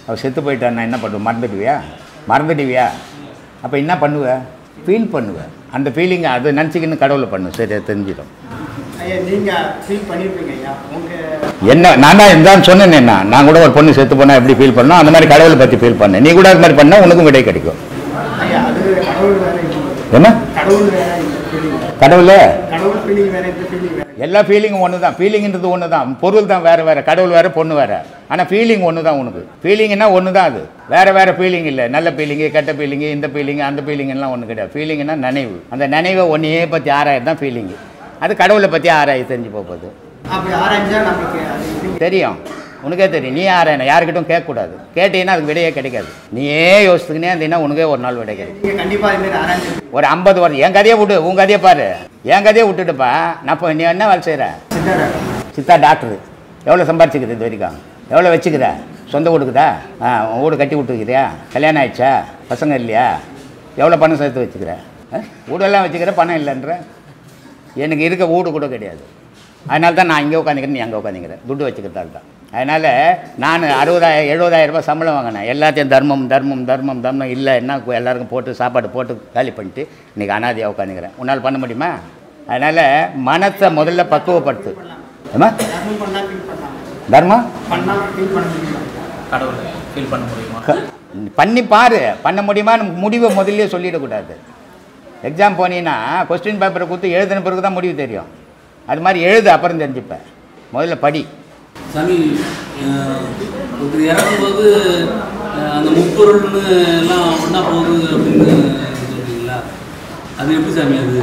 அவள் செத்து போயிட்டான்னா என்ன பண்ணுவ மறந்துடுவியா மறந்துடுவியா அப்போ என்ன பண்ணுவ ஃபீல் பண்ணுவ அந்த ஃபீலிங்கை அதை நினச்சிக்கின்னு கடவுளை பண்ணு சரி அது தெரிஞ்சிடும் ஐயா நீங்க ஃபீல் பண்ணிருப்பீங்க ஐயா உங்க என்ன நான் தான் இருந்தான்னு சொன்னேன் என்ன நான் கூட ஒரு பொண்ணு செத்து போனால் எப்படி ஃபீல் பண்ணோம் அந்த மாதிரி கடவுளை பற்றி ஃபீல் பண்ணேன் நீ கூட அது மாதிரி பண்ணால் உனக்கும் விடை கிடைக்கும் ஐயா அது கடவுள் வேற இது என்ன கடவுள் வேற இந்த ஃபீலிங் கடவுளே கடவுள் ஃபீலிங் வேற இந்த ஃபீலிங் வேற எல்லா ஃபீலிங்கும் ஒன்று தான் ஃபீலிங்ன்றது ஒன்று தான் பொருள் தான் வேறு வேறு கடவுள் வேறு பொண்ணு வேறு ஆனால் ஃபீலிங் ஒன்று தான் உனக்கு ஃபீலிங்னா ஒன்று தான் அது வேறு வேறு ஃபீலிங் இல்லை நல்ல ஃபீலிங்கு கெட்ட ஃபீலிங்கு இந்த ஃபீலிங்கு அந்த ஃபீலிங்கெல்லாம் ஒன்று கிடையாது ஃபீலிங்னா நினைவு அந்த நினைவை ஒன்றையே பற்றி ஆராயது தான் ஃபீலிங்கு அது கடவுளை பற்றி ஆராய தெரிஞ்சு போகுது அப்படி ஆராய்ஞ்சா நமக்கு அது இது தெரியும் உனக்கே தெரியும் நீ ஆராயணும் யாருக்கிட்டும் கேட்கக்கூடாது கேட்டீங்கன்னா அதுக்கு விடையே கிடைக்காது நீயே யோசித்துக்கினே இருந்தீங்கன்னா உனக்கே ஒரு நாள் விடை கிடைக்கும் நீங்க கண்டிப்பா இது மாதிரி ஆராய்ஞ்சு ஒரு ஐம்பது வருஷம் என் கதையை விட்டு உன் கதையை பாரு என் கதையை விட்டுட்டுப்பா நான் இப்போ நீ என்ன வேலை செய்கிற சித்தர் சித்தா டாக்டரு எவ்வளோ சம்பாரிச்சுக்குது இது வரைக்கும் எவ்வளோ வச்சுக்குதா சொந்த வீடுக்குதா ஆ உன் வீடு கட்டி விட்டுக்கிறியா கல்யாணம் ஆயிடுச்சா பசங்க இல்லையா எவ்வளோ பணம் சேர்த்து வச்சுக்கிற ஆ? வீடெல்லாம் வச்சுக்கிற பணம் இல்லைன்ற எனக்கு இருக்க வீடு கூட கிடையாது அதனால தான் நான் இங்கே உட்காந்துக்கிறேன் நீ அங்கே உட்காந்துக்கிறேன் துட்டு வச்சுக்கிறதால தான் அதனால் நான் அறுபதாயிரம் எழுபதாயிரம் ரூபாய் சம்பளம் வாங்கினேன் எல்லாத்தையும் தர்மம் தர்மம் தர்மம் தர்மம் இல்லை என்ன கு- எல்லாருக்கும் போட்டு சாப்பாடு போட்டு காலி பண்ணிட்டு இன்றைக்கி அனாதையாக உட்காந்துக்கிறேன் உன்னால் பண்ண முடியுமா அதனால் மனத்தை முதல்ல பக்குவப்படுத்து ஏமா தர்மம் பண்ணா ஃபீல் பண்ணலாம் தர்மம் பண்ணா ஃபீல் பண்ண முடியுமா கடவுளை ஃபீல் பண்ண முடியுமா க- பண்ணி பாரு பண்ண முடியுமான்னு முடிவை முதல்லயே சொல்லிடக்கூடாது எக்ஸாம் போனீங்கன்னா கொஸ்டின் பேப்பரை கொடுத்து எழுதின பிறகு தான் முடிவு தெரியும் அது மாதிரி எழுது அப்புறம் தெரிஞ்சுப்பேன் முதல்ல படி சாமி அஹ், ஒருத்தர் இறக்கும்போது அஹ், அந்த முப்பொருள்னு எல்லாம் ஒன்றா போகுது அப்படின்னு சொல்றீங்களா அது எப்படி சாமி அது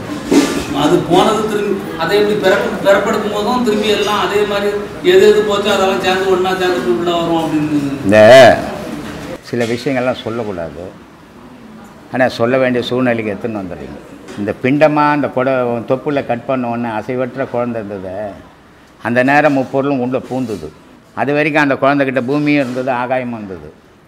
அது போனது திரும்பி அதை எப்படி பிறப்பு பிறப்படுத்தும் போதும் திரும்பி எல்லாம் அதே மாதிரி எது எது போச்சோ அதெல்லாம் சேர்ந்து ஒன்றா சேர்ந்து உள்ள வரும் அப்படின்னு இந்த சில விஷயங்கள்லாம் சொல்லக்கூடாது ஆனால் சொல்ல வேண்டிய சூழ்நிலைக்கு எடுத்துன்னு வந்துடுறீங்க இந்த பிண்டமாக அந்த கொடை தொப்புல கட் பண்ண உடனே அசைவற்ற குழந்தை இருந்தது அந்த நேரம் முப்பொருளும் உள்ள பூந்துது அது வரைக்கும் அந்த குழந்தைகிட்ட பூமியும் இருந்தது ஆகாயமும் இருந்தது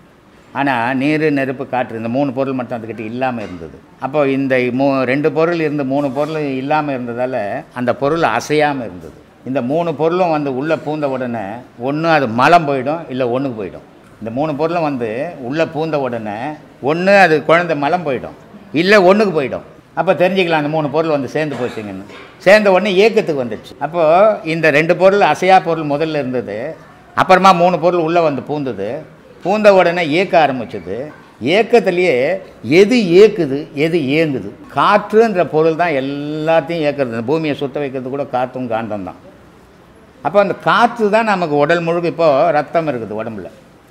ஆனால் நீர் நெருப்பு காற்று இந்த மூணு பொருள் மட்டும் அதுக்கிட்ட இல்லாமல் இருந்தது அப்போ இந்த மூ ரெண்டு பொருள் இருந்து மூணு பொருள் இல்லாமல் இருந்ததால் அந்த பொருள் அசையாமல் இருந்தது இந்த மூணு பொருளும் வந்து உள்ளே பூந்த உடனே ஒன்று அது மலம் போயிடும் இல்லை ஒன்றுக்கு போயிடும் இந்த மூணு பொருளும் வந்து உள்ளே பூந்த உடனே ஒன்று அது குழந்தை மலம் போயிடும் இல்லை ஒன்றுக்கு போயிடும் அப்போ தெரிஞ்சுக்கலாம் அந்த மூணு பொருள் வந்து சேர்ந்து போச்சுங்கன்னு சேர்ந்த உடனே ஏக்கத்துக்கு வந்துடுச்சு அப்போது இந்த ரெண்டு பொருள் அசையா பொருள் முதல்ல இருந்தது அப்புறமா மூணு பொருள் உள்ளே வந்து பூந்தது பூந்த உடனே ஏக்க ஆரம்பிச்சது ஏக்கத்திலேயே எது ஏக்குது எது ஏங்குது காற்றுன்ற பொருள் தான் எல்லாத்தையும் ஏக்குறது இந்த பூமியை சுத்த வைக்கிறது கூட காற்றும் காந்தம் தான் அப்போ அந்த காற்று தான் நமக்கு உடல் முழுக்க இப்போது ரத்தம் இருக்குது உடம்புல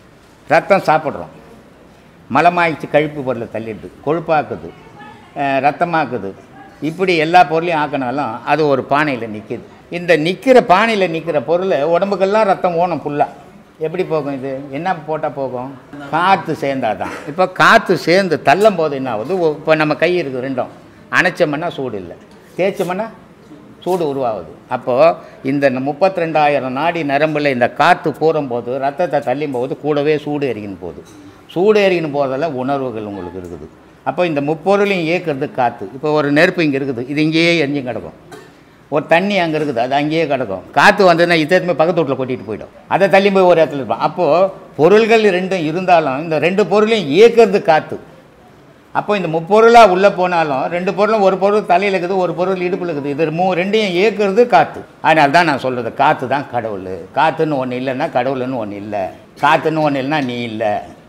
ரத்தம் சாப்பிட்றோம் மலமாயிடுச்சு கழிப்பு பொருளை தள்ளிடுது கொழுப்பாக்குது அஹ் ரத்தமாக்குது இப்படி எல்லா பொருளையும் ஆக்கினாலும் அது ஒரு பானையில் நிற்கிது இந்த நிற்கிற பானையில் நிற்கிற பொருள் உடம்புக்கெல்லாம் ரத்தம் ஓணும் ஃபுல்லாக எப்படி போகும் இது என்ன போட்டால் போகும் காற்று சேர்ந்தாதான் இப்போ காற்று சேர்ந்து தள்ளும் போது என்ன ஆகுது இப்போ நம்ம கை இருக்குது ரெண்டும் அணைச்சோம்னா சூடு இல்லை தேய்ச்சோம்னா சூடு உருவாகுது அப்போது இந்த முப்பத்தி ரெண்டாயிரம் நாடி நரம்பில் இந்த காற்று போகும்போது ரத்தத்தை தள்ளும் போது கூடவே சூடு எரிக்கின்னு போகுது சூடு எரிக்கின்னு போகிறதெல்லாம் உணர்வுகள் உங்களுக்கு இருக்குது அப்போ இந்த முப்பொருளையும் இயக்கிறது காற்று இப்போ ஒரு நெருப்பு இங்கே இருக்குது இது இங்கேயே எரிஞ்சும் கிடக்கும் ஒரு தண்ணி அங்கே இருக்குது அது அங்கேயே கிடக்கும் காற்று வந்ததுன்னா இத்தனை பக்கத்து வீட்டில் கொட்டிட்டு போயிடும் அதை தள்ளி போய் ஒரு இடத்துல இருப்பான் அப்போது பொருள்கள் ரெண்டும் இருந்தாலும் இந்த ரெண்டு பொருளையும் இயக்கிறது காற்று அப்போ இந்த முப்பொருளாக உள்ளே போனாலும் ரெண்டு பொருளும் ஒரு பொருள் தலையில் இருக்குது ஒரு பொருள் இடுப்பில் இருக்குது இது மூ ரெண்டையும் இயக்குறது காற்று அதனால தான் நான் சொல்கிறது காற்று தான் கடவுள் காற்றுன்னு ஒன்று இல்லைன்னா கடவுள்னு ஒன்று இல்லை காற்றுன்னு ஒன்று இல்லைன்னா நீ இல்லை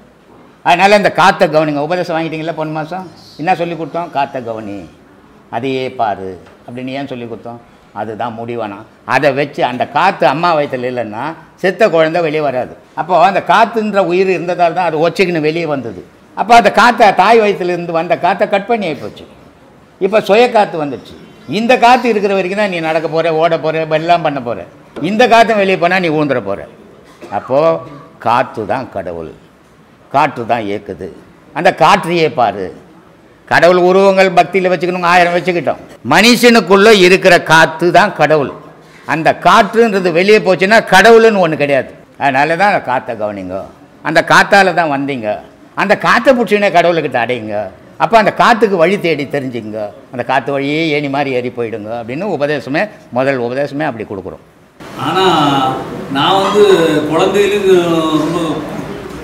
அதனால் இந்த காற்றை கவனிங்க உபதேசம் வாங்கிட்டீங்களா போன மாதம் என்ன சொல்லி கொடுத்தோம் காற்றை கவனி அதையே பாரு அப்படின்னு ஏன் சொல்லி கொடுத்தோம் அதுதான் முடிவானா அதை வச்சு அந்த காற்று அம்மா வயிற்றில் இல்லைன்னா செத்த குழந்தை வெளியே வராது அப்போது அந்த காற்றுன்ற உயிர் இருந்ததால் தான் அது ஒச்சைக்குன்னு வெளியே வந்தது அப்போ அந்த காற்றை தாய் வயிற்றிலிருந்து வந்த காற்றை கட் பண்ணி ஆகிப்போச்சு இப்போ சுய காற்று வந்துடுச்சு இந்த காற்று இருக்கிற வரைக்கும் தான் நீ நடக்க போகிற ஓட போகிற எல்லாம் பண்ண போகிற இந்த காற்று வெளியே போனால் நீ ஊந்துட போகிற அப்போது காற்று தான் கடவுள் காற்று தான் இயக்குது அந்த காற்றையே பாரு கடவுள் உருவங்கள் பக்தியில் வச்சுக்கணும் ஆயிரம் வச்சுக்கிட்டோம் மனுஷனுக்குள்ளே இருக்கிற காற்று தான் கடவுள் அந்த காற்றுன்றது வெளியே போச்சுன்னா கடவுள்னு ஒன்று கிடையாது அதனால தான் காற்றை கவனிங்க அந்த காற்றால தான் வந்தீங்க அந்த காற்றை பிடிச்சினே கடவுள்கிட்ட அடையுங்க அப்போ அந்த காற்றுக்கு வழி தேடி தெரிஞ்சுங்க அந்த காற்று வழியே ஏணி மாதிரி ஏறி போயிடுங்க அப்படின்னு உபதேசமே முதல் உபதேசமே அப்படி கொடுக்குறோம் ஆனால் நான் வந்து குழந்தையிலும் ரொம்ப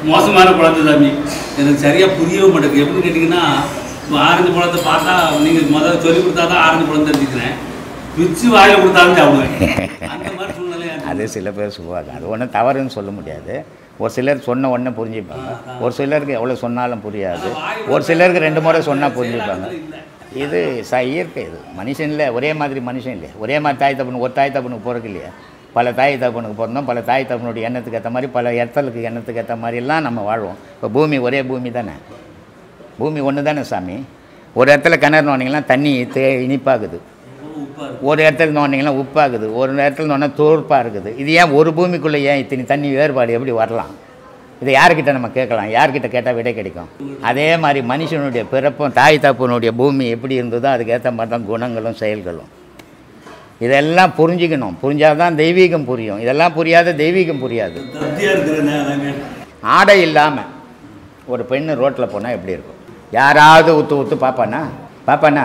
மோசமான குழந்தை சாமி எனக்கு சரியாக புரியவும் மாட்டேங்குது எப்படி கேட்டிங்கன்னா இப்போ ஆரஞ்சு பழத்தை பார்த்தா நீங்கள் முதல்ல சொல்லி கொடுத்தா தான் ஆரஞ்சு பழம் தெரிஞ்சுக்கிறேன் பிச்சு வாயில் கொடுத்தாலும் சாப்பிடுவேன் அந்த மாதிரி சூழ்நிலையா இருக்கு. அது சில பேர் சொல்லுவாங்க அது ஒன்றும் தவறுன்னு சொல்ல முடியாது ஒரு சிலர் சொன்ன உடனே புரிஞ்சுப்பாங்க ஒரு சிலருக்கு எவ்வளோ சொன்னாலும் புரியாது ஒரு சிலருக்கு ரெண்டு முறை சொன்னால் புரிஞ்சுப்பாங்க இது ச இயற்கை இது மனுஷன்ல ஒரே மாதிரி மனுஷன் இல்லையா ஒரே மாதிரி தாய் தப்பனுக்கு ஒரு தாய் தப்பனுக்கு பிறகு இல்லையா பல தாய் தப்பனுக்கு பிறந்தோம் பல தாய் தப்பனுடைய எண்ணத்துக்கு ஏற்ற மாதிரி பல இடத்தலுக்கு எண்ணத்துக்கு ஏற்ற மாதிரிலாம் நம்ம வாழ்வோம் இப்போ பூமி ஒரே பூமி தானே பூமி ஒன்று தானே சாமி ஒரு இடத்துல கிணறு நோண்டிங்கன்னா தண்ணி தே இனிப்பாகுது உப்பா இருக்கு ஒரு இடத்துல நோண்டிங்கன்னா உப்பாகுது ஒரு இடத்துல நோண்டா தோற்பாக இருக்குது இது ஏன் ஒரு பூமிக்குள்ளே ஏன் இத்தனை தண்ணி வேறுபாடு எப்படி வரலாம் இதை யார்கிட்ட நம்ம கேட்கலாம் யார்கிட்ட கேட்டால் விடை கிடைக்கும் அதே மாதிரி மனுஷனுடைய பிறப்பும் தாய் தப்பனுடைய பூமி எப்படி இருந்ததோ அதுக்கேற்ற மாதிரி தான் குணங்களும் செயல்களும் இதெல்லாம் புரிஞ்சுக்கணும் புரிஞ்சால் தான் தெய்வீகம் புரியும் இதெல்லாம் புரியாத தெய்வீகம் புரியாது தத்தியாக இருக்கிறேன் அதாங்க ஆடை இல்லாமல் ஒரு பெண்ணு ரோட்டில் போனால் எப்படி இருக்கும் யாராவது உத்து உத்து பார்ப்பானா பார்ப்பானா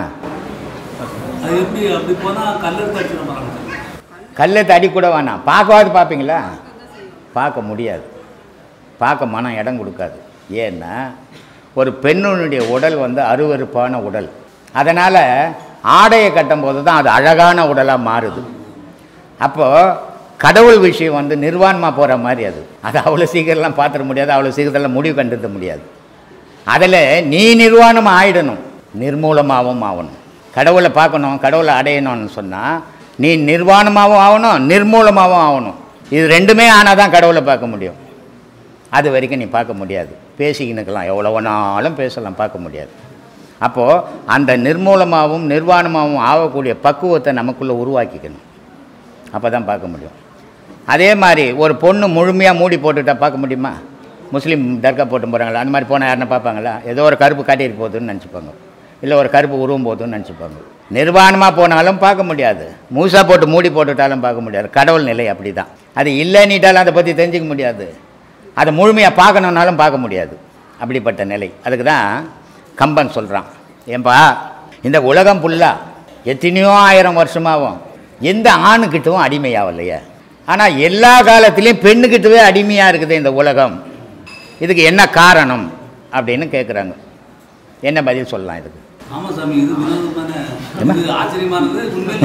அது எப்படி அப்படி போனால் கல்லெடுத்து அடிச்சிட மாட்டாங்க கல்லை தடி கூட வேணாம் பார்க்கவாது பார்ப்பீங்களா பார்க்க முடியாது பார்க்க மனம் இடம் கொடுக்காது ஏன்னா ஒரு பெண்ணுடைய உடல் வந்து அருவருப்பான உடல் அதனால் ஆடையை கட்டும்போது தான் அது அழகான உடலாக மாறுது அப்போது கடவுள் விஷயம் வந்து நிர்வாணமாக போகிற மாதிரி அது அது அவ்வளோ சீக்கிரம்லாம் பார்த்துட முடியாது அவ்வளோ சீக்கிரத்தில் முடிவு கண்டுக்க முடியாது அதில் நீ நிர்வாணம் ஆயிடணும் நிர்மூலமாகவும் ஆகணும் கடவுளை பார்க்கணும் கடவுளை அடையணும்னு சொன்னால் நீ நிர்வாணமாகவும் ஆகணும் நிர்மூலமாகவும் ஆகணும் இது ரெண்டுமே ஆனால் தான் கடவுளை பார்க்க முடியும் அது வரைக்கும் நீ பார்க்க முடியாது பேசிக்கினுக்கலாம் எவ்வளோ வேணாலும் பேசலாம் பார்க்க முடியாது அப்போது அந்த நிர்மூலமாகவும் நிர்வாணமாகவும் ஆகக்கூடிய பக்குவத்தை நமக்குள்ளே உருவாக்கிக்கணும் அப்போ தான் பார்க்க முடியும் அதே மாதிரி ஒரு பொண்ணு முழுமையாக மூடி போட்டுட்டா பார்க்க முடியுமா முஸ்லீம் தர்கா போட்டு போகிறாங்களா அந்த மாதிரி போனால் யாருன்னா பார்ப்பாங்களா ஏதோ ஒரு கருப்பு காட்டிட்டு போகுதுன்னு நினச்சிப்பாங்க இல்லை ஒரு கருப்பு உருவம் போகுதுன்னு நினச்சிப்பாங்க நிர்வாணமாக போனாலும் பார்க்க முடியாது மூசா போட்டு மூடி போட்டுட்டாலும் பார்க்க முடியாது கடவுள் நிலை அப்படி தான் அது இல்லைன்னிட்டாலும் அதை பற்றி தெரிஞ்சிக்க முடியாது அதை முழுமையாக பார்க்கணுன்னாலும் பார்க்க முடியாது அப்படிப்பட்ட நிலை அதுக்கு தான் கம்பன் சொல்கிறான் ஏன்பா இந்த உலகம் ஃபுல்லாக எத்தனையோ ஆயிரம் வருஷமாகும் எந்த ஆணுக்கிட்டவும் அடிமையாகலையே ஆனால் எல்லா காலத்துலேயும் பெண்ணுக்கிட்டவே அடிமையாக இருக்குது இந்த உலகம் இதுக்கு என்ன காரணம் அப்படின்னு கேட்குறாங்க என்ன பதில் சொல்லலாம் இதுக்கு ஆமாம் சாமி இது வினோதமான இது ஆச்சரியமானது உண்மையில்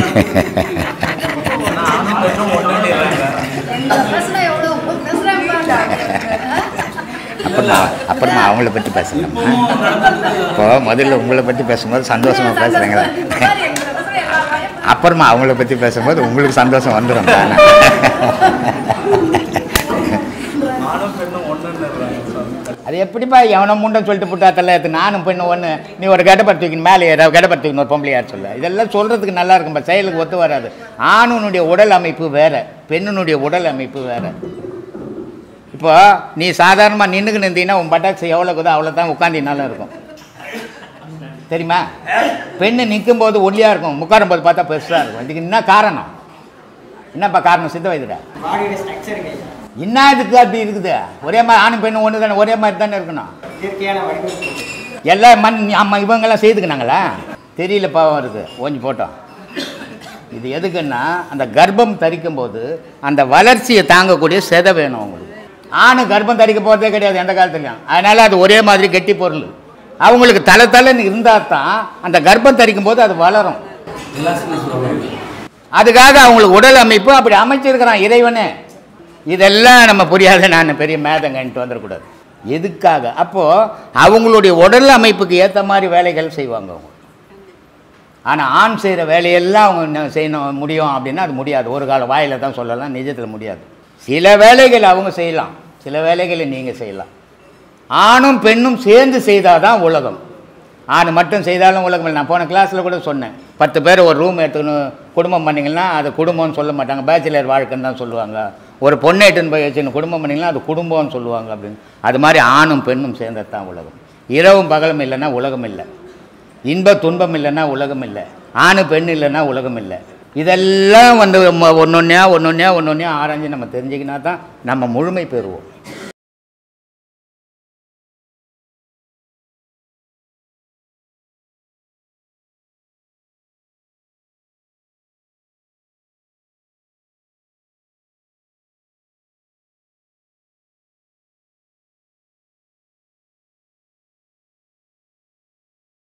நடந்தது. ஆணும் பெண்ணும் ஒன்றுன்னு இந்த பிரச்சனை எவ்வளோ பேசுகிறாங்க அப்புறமா அப்புறமா அவங்கள பற்றி பேசலாமா இப்பவும் நடந்ததுக்கு இப்போ முதல்ல உங்களை பற்றி பேசும்போது சந்தோஷமாக பேசுகிறீங்களா அப்புறமா அவங்கள பற்றி பேசும்போது உங்களுக்கு சந்தோஷம் வந்துடும் தானே ஆணும் பெண்ணும் ஒன்றுன்னு அது எப்படிப்பா எவனை முண்டம் சொல்லிட்டு புட்டாத்தல்ல இது நானும் பெண்ணு ஒன்று நீ ஒரு கெடப்பத்துக்கு மேலே ஏதாவது கெடப்பத்துக்கு ஒரு பொம்பளையார் சொல்ல இதெல்லாம் சொல்கிறதுக்கு நல்லா இருக்கும்பா செயலுக்கு ஒத்து வராது ஆணுனுடைய உடல் அமைப்பு வேற பெண்ணுனுடைய உடல் அமைப்பு வேற இப்போ நீ சாதாரணமாக நின்றுக்கு நின்றீங்கன்னா உன் பட்டாக்ஸ் எவ்வளோ இருக்குதோ அவ்வளோ தான் உட்காந்தினாலும் இருக்கும் தெரியுமா பெண்ணு நிற்கும்போது ஒல்லியாக இருக்கும் உட்காரும் போது பார்த்தா பெருசாக இருக்கும் இதுக்கு என்ன காரணம் என்னப்பா காரணம் சித்த வைத்துடா பாடியோட ஸ்ட்ரக்சருங்க என்ன இதுக்கு அப்படி இருக்குது ஒரே மாதிரி ஆணும் பெண்ணும் ஒன்று தானே ஒரே மாதிரி தானே இருக்கணும் இயற்கையான வடிவமைப்பு எல்லாம் மண் ஆமாம் இவங்கெல்லாம் செய்துக்கினாங்களா தெரியல பாவம் இருக்குது ஓஞ்சி போட்டோம் இது எதுக்குன்னா அந்த கர்ப்பம் தரிக்கும் போது அந்த வளர்ச்சியை தாங்கக்கூடிய செதை வேணும் அவங்களுக்கு ஆணு கர்ப்பம் தரிக்க போகிறதே கிடையாது எந்த காலத்துலையும் அதனால் அது ஒரே மாதிரி கெட்டி பொருள் அவங்களுக்கு தலை தலைன்னு இருந்தால் தான் அந்த கர்ப்பம் தரிக்கும் போது அது வளரும் ரிலாக்ஸ்னஸ் சொல்லுவாங்க அதுக்காக அவங்களுக்கு உடல் அமைப்பு அப்படி அமைச்சிருக்கிறான் இறைவனே இதெல்லாம் நம்ம புரியாத நான் பெரிய மேதங்கன்ட்டு வந்துடக்கூடாது எதுக்காக அப்போது அவங்களுடைய உடல் அமைப்புக்கு ஏற்ற மாதிரி வேலைகள் செய்வாங்க அவங்க ஆனால் ஆண் செய்கிற வேலையெல்லாம் அவங்க என்ன செய்யணும் முடியும் அப்படின்னா அது முடியாது ஒரு கால வாயில தான் சொல்லலாம் நிஜத்தில் முடியாது சில வேலைகள் அவங்க செய்யலாம் சில வேலைகளை நீங்கள் செய்யலாம் ஆணும் பெண்ணும் சேர்ந்து செய்தால் தான் உலகம் ஆண் மட்டும் செய்தாலும் உலகம் இல்லை நான் போன கிளாஸில் கூட சொன்னேன் பத்து பேர் ஒரு ரூம் எடுத்துக்கணும் குடும்பம் பண்ணிங்கன்னா அது குடும்பம்னு சொல்ல மாட்டாங்க பேச்சுலர் வாழ்க்கைன்னு தான் சொல்லுவாங்க ஒரு பொண்ணை எடுத்துன்னு போய் வச்சுன்னு குடும்பம் பண்ணிங்கன்னா அது குடும்பம்னு சொல்லுவாங்க அப்படின்னு அது மாதிரி ஆணும் பெண்ணும் சேர்ந்தது தான் உலகம் இரவும் பகலும் இல்லைன்னா உலகம் இல்லை இன்ப துன்பம் இல்லைன்னா உலகம் இல்லை ஆணு பெண் இல்லைன்னா உலகம் இல்லை இதெல்லாம் வந்து ஒன்று ஒன்றா ஒன்று ஒன்றா ஒன்று ஒன்றா ஆராய்ஞ்சு நம்ம தெரிஞ்சுக்கினா தான் நம்ம முழுமை பெறுவோம்